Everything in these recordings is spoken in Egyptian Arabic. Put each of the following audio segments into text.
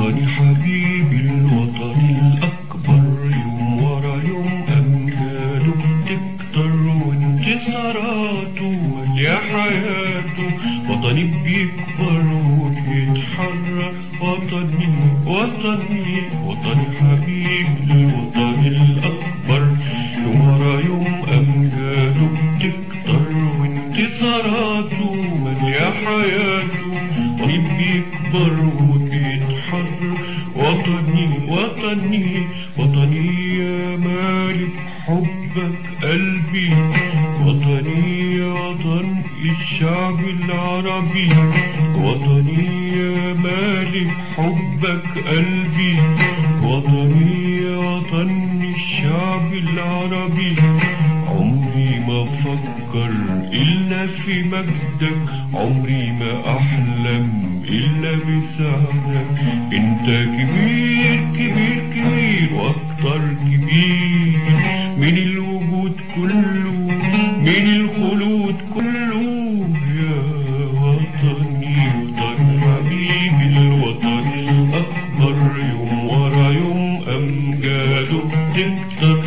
وطني حبيبي الوطن الأكبر يوم ورا يوم أمجاده بتكتر وانتصاراته يا حياته وطني بيكبر وبيتحرر وطني وطني وطني حبيبي الوطن الأكبر يوم ورا يوم أمجاده بتكتر وانتصاراته مالية حياته وطني بيكبر وبيتحرر وطني وطني وطني يا مالك حبك قلبي وطني يا وطن الشعب العربي وطني يا مالك حبك قلبي وطني يا وطن الشعب العربي عمري ما فكر إلا في مجدك عمري ما أحلم إلا بسعدك أنت كبير كبير كبير وأكتر كبير من الوجود كله من الخلود كله يا وطني وطن حبيبي الوطن أكبر يوم ورا يوم أمجاده بتكتر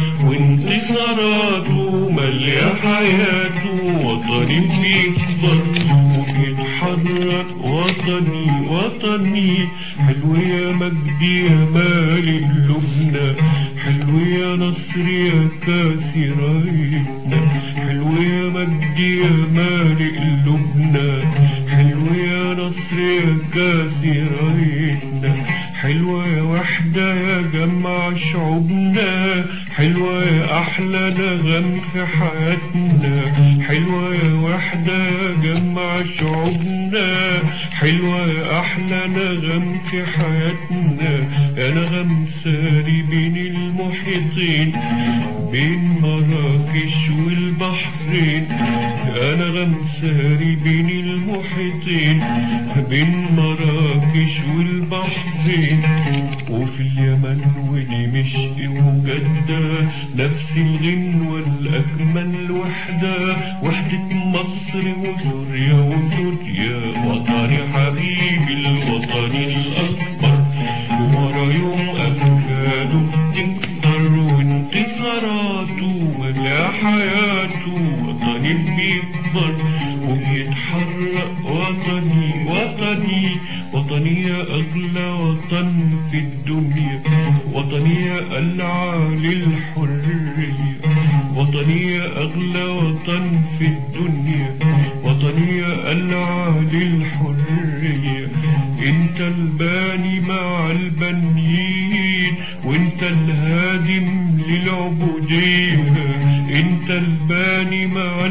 وانتصاراته مالية حياته وطني بيكبر وبيتحرك وطني وطني حلو يا مجدي يا مالي قلوبنا حلو يا نصر يا كاسي رايتنا حلو يا مجدي يا مالي قلوبنا حلو يا نصر يا كاسي رايتنا حلوة يا وحدة يا جمع شعوبنا حلوة يا أحلى نغم في حياتنا حلوة يا وحدة يا جمع شعوبنا حلوة يا أحلى نغم في حياتنا يا نغم ساري بين المحيطين بين مراكش والبحرين يا نغم ساري بين المحيطين بين مراكش والبحرين وفي اليمن ودمشق وجدة نفس الغنوة الأجمل وحدة وحدة مصر وسوريا وسوريا وطني حبيبي الوطن الأكبر ورا يوم أمجاده تكتر وانتصاراته ولا حياته وطني بيكبر وبيتحرق وطني وطني وطني يا أغلى وطن في الدنيا وطني يا العالي الحرية وطني يا أغلى وطن في الدنيا وطني يا العالي الحرية انت الباني مع البنيين وانت الهادم للعبودية انت الباني مع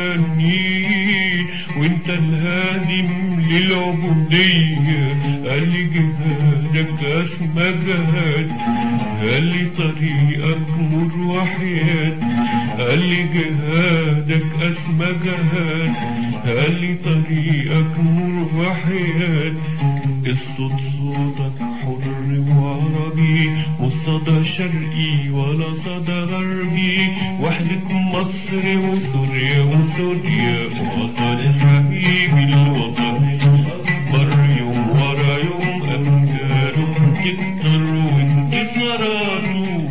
البنيين وانت الهادم للعبودية قال لي جهادك اسمى جهاد قال لي طريقك مر وحياد قال لي جهادك اسمى جهاد قال لي طريقك مر وحياد الصوت صوتك حر وعربي مش صدى شرقي ولا صدى غربي وحدة مصر وسوريا وسوريا وطن حبيبي الوطن الأكبر يوم ورا يوم أمجاده تكتر وانتصاراته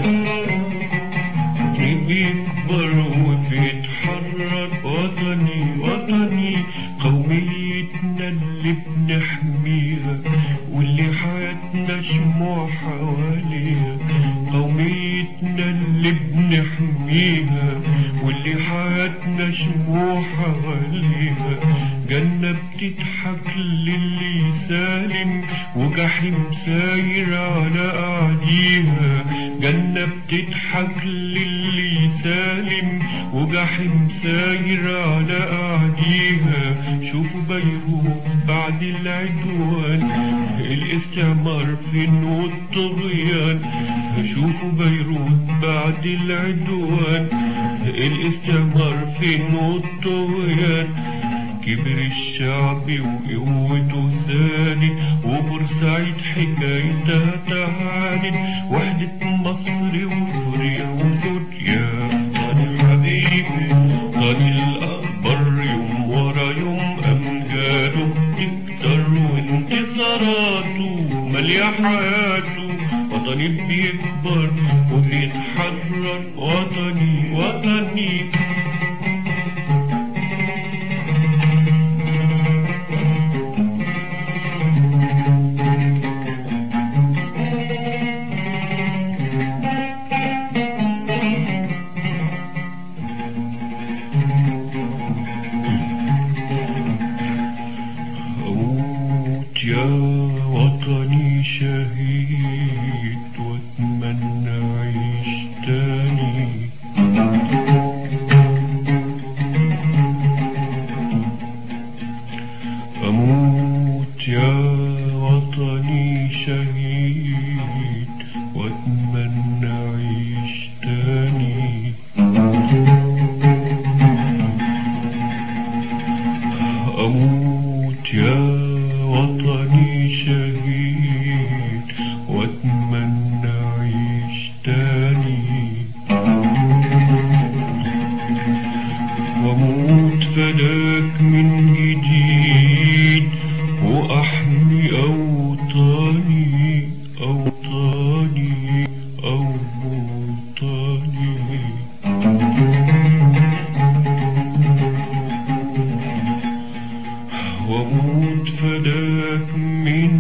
بيكبر وبيتحرر وطني وطني قوميتنا اللي بنحميها واللي حياتنا شموع حواليها قوميتنا اللي بنحميها واللي حياتنا شموع حواليها جنة بتضحك للي سالم وجحيم ساير على أعديها جنة بتضحك للي سالم وجحيم ساير على أعديها شوفوا بيروت بعد العدوان الاستعمار فين والطغيان شوفوا بيروت بعد العدوان الاستعمار فين والطغيان كبر الشعب وقوته زادت وبورسعيد حكايتها تعانت وحدة مصر وسوريا وسوريا طال الحبيب طال الأكبر يوم ورا يوم أمجاده تكتر وانتصاراته مالية حياته وطني بيكبر وبيتحرر وطني وطني أموت يا وطني شهيد واتمنى أعيش تاني أموت يا وطني شهيد واتمنى أعيش تاني أموت يا وطني شهيد واتمنى أعيش تاني واموت فداك من جديد وأحمي أوطاني أوطاني أوطاني واموت فداك من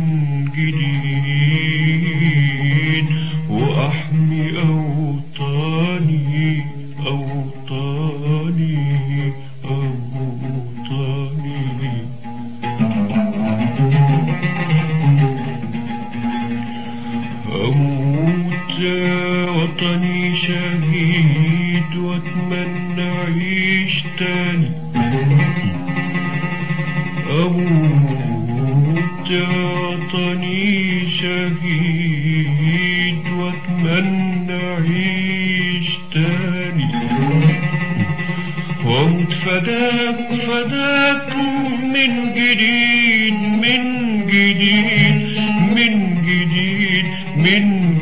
جديد واحمي اوطاني اوطاني اوطاني اموت يا وطني شهيد واتمنى اعيش تاني أموت يا وطني شهيد وأتمنى أعيش تاني وأموت فداك فداك من جديد من جديد من جديد من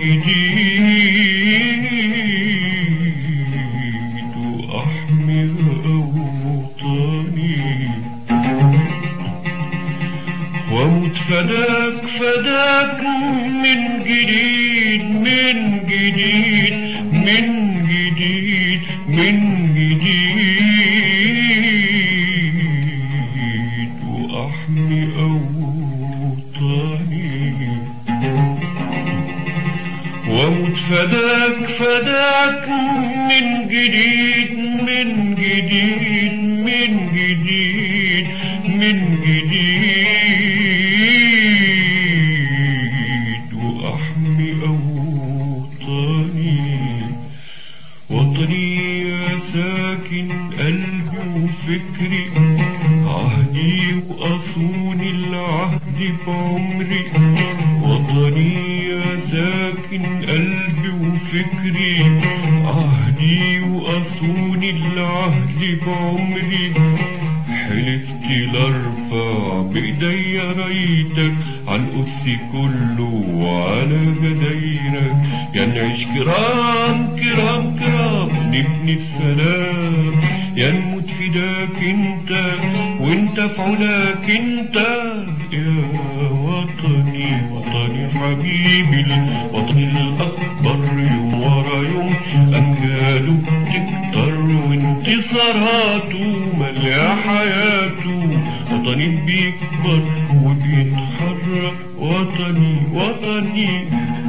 جديد وأحمي أوطاني واموت فداك فداك من جديد من جديد من جديد من جديد واحمي اوطاني واموت فداك فداك من جديد من جديد من جديد من جديد واحمي اوطاني وطني يا ساكن قلبي وفكري عهدي وأصون العهد بعمري وطني يا ساكن قلبي وفكري عهدي وأصون العهد بعمري حلفت لارفع بايدي رايتك عن قدسي كله وعلى جزايرك يا نعيش كرام كرام كرام نبني السلام يا نموت فداك انت وانت في علاك انت يا وطني وطني حبيبي الوطن الاكبر يوم ورا يوم امجاده تكتر وانتصاراته مليا حياته وطني بيكبر وبيتحرك وطني وطني